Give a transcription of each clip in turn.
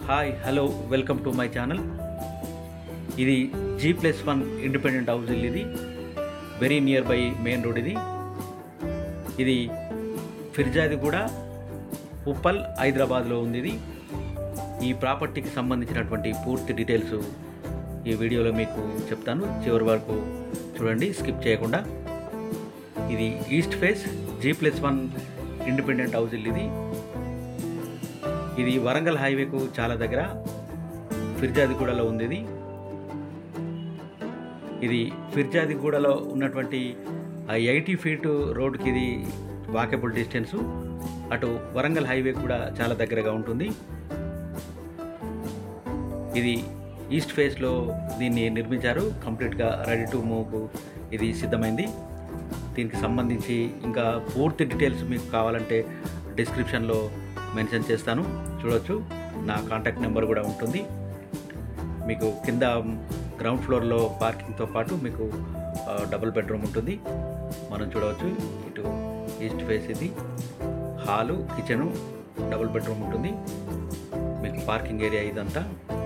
hi hello welcome to my channel ఇది G plus one independent house ఇల్లు ఇది very near by main road ఇది ఇది ఫిర్జాది కూడా ఉప్పల్ హైదరాబాద్లో ఉంది ఇది ఈ ప్రాపర్టీకి సంబంధించినటువంటి పూర్తి డీటెయిల్స్ ఈ వీడియోలో మీకు చెప్తాను చివరి వరకు చూడండి స్కిప్ చేయకుండా ఇది east face G plus one independent house ఇల్లు ఇది ఇది వరంగల్ హైవేకు చాలా దగ్గర ఫిర్జాదిగూడలో ఉంది ఇది ఇది ఫిర్జాదిగూడలో ఉన్నటువంటి ఆ ఎయిటీ ఫీట్ రోడ్కి ఇది వాకబుల్ డిస్టెన్స్ అటు వరంగల్ హైవే కూడా చాలా దగ్గరగా ఉంటుంది ఇది ఈస్ట్ ఫేస్లో దీన్ని నిర్మించారు కంప్లీట్గా రెడీ టు మూవ్కు ఇది సిద్ధమైంది దీనికి సంబంధించి ఇంకా పూర్తి డీటెయిల్స్ మీకు కావాలంటే డిస్క్రిప్షన్లో మెన్షన్ చేస్తాను చూడొచ్చు నా కాంటాక్ట్ నెంబర్ కూడా ఉంటుంది మీకు కింద గ్రౌండ్ ఫ్లోర్లో పార్కింగ్తో పాటు మీకు ఆ, డబుల్ బెడ్రూమ్ ఉంటుంది మనం చూడవచ్చు ఇటు ఈస్ట్ ఫేస్ ఇది హాలు కిచెను డబుల్ బెడ్రూమ్ ఉంటుంది మీకు పార్కింగ్ ఏరియా ఇదంతా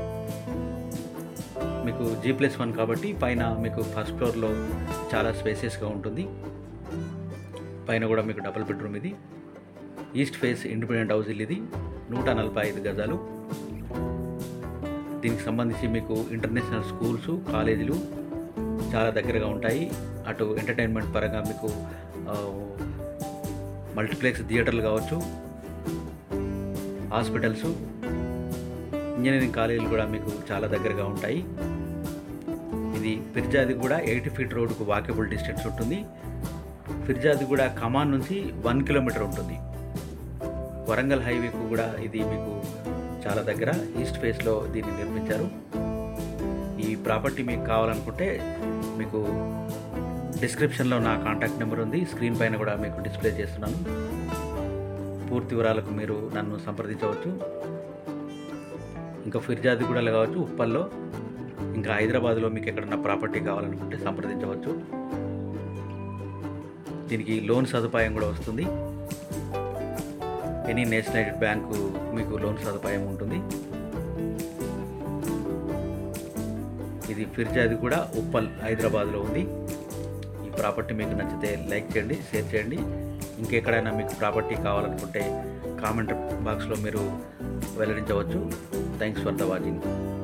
మీకు జీ ప్లస్ వన్ కాబట్టి పైన మీకు ఫస్ట్ ఫ్లోర్లో చాలా స్పేసెస్గా ఉంటుంది పైన కూడా మీకు డబుల్ బెడ్రూమ్ ఇది ఈస్ట్ ఫేస్ ఇండిపెండెంట్ హౌస్ ఇల్లు ఇది నూట నలభై ఐదు గజాలు దీనికి సంబంధించి మీకు ఇంటర్నేషనల్ స్కూల్స్ కాలేజీలు చాలా దగ్గరగా ఉంటాయి అటు ఎంటర్టైన్మెంట్ పరంగా మీకు ఆ, మల్టీప్లెక్స్ థియేటర్లు కావచ్చు హాస్పిటల్స్ ఇంజనీరింగ్ కాలేజీలు కూడా మీకు చాలా దగ్గరగా ఉంటాయి ఇది ఫిర్జాది కూడా ఎయిటీ ఫీట్ రోడ్కు వాకబుల్ డిస్టెన్స్ ఉంటుంది ఫిర్జాది కూడా కమాన్ నుంచి వన్ కిలోమీటర్ ఉంటుంది వరంగల్ హైవేకు కూడా ఇది మీకు చాలా దగ్గర ఈస్ట్ ఫేస్లో దీన్ని నిర్మించారు ఈ ప్రాపర్టీ మీకు కావాలనుకుంటే మీకు డిస్క్రిప్షన్లో నా కాంటాక్ట్ నెంబర్ ఉంది స్క్రీన్ పైన కూడా మీకు డిస్ప్లే చేస్తున్నాను పూర్తి వివరాలకు మీరు నన్ను సంప్రదించవచ్చు ఇంకా ఫిర్జాది కూడా కావచ్చు ఉప్పల్లో ఇంకా హైదరాబాద్లో మీకు ఎక్కడన్నా ప్రాపర్టీ కావాలనుకుంటే సంప్రదించవచ్చు దీనికి లోన్ సదుపాయం కూడా వస్తుంది ఎనీ నేషనలైజ్డ్ బ్యాంకు మీకు లోన్ సదుపాయం ఉంటుంది ఇది ఫిర్జాది కూడా ఉప్పల్ హైదరాబాద్లో ఉంది ఈ ప్రాపర్టీ మీకు నచ్చితే లైక్ చేయండి షేర్ చేయండి ఇంకెక్కడైనా మీకు ప్రాపర్టీ కావాలనుకుంటే కామెంట్ బాక్స్లో మీరు వెల్లడించవచ్చు థ్యాంక్స్ ఫర్ ద వాచింగ్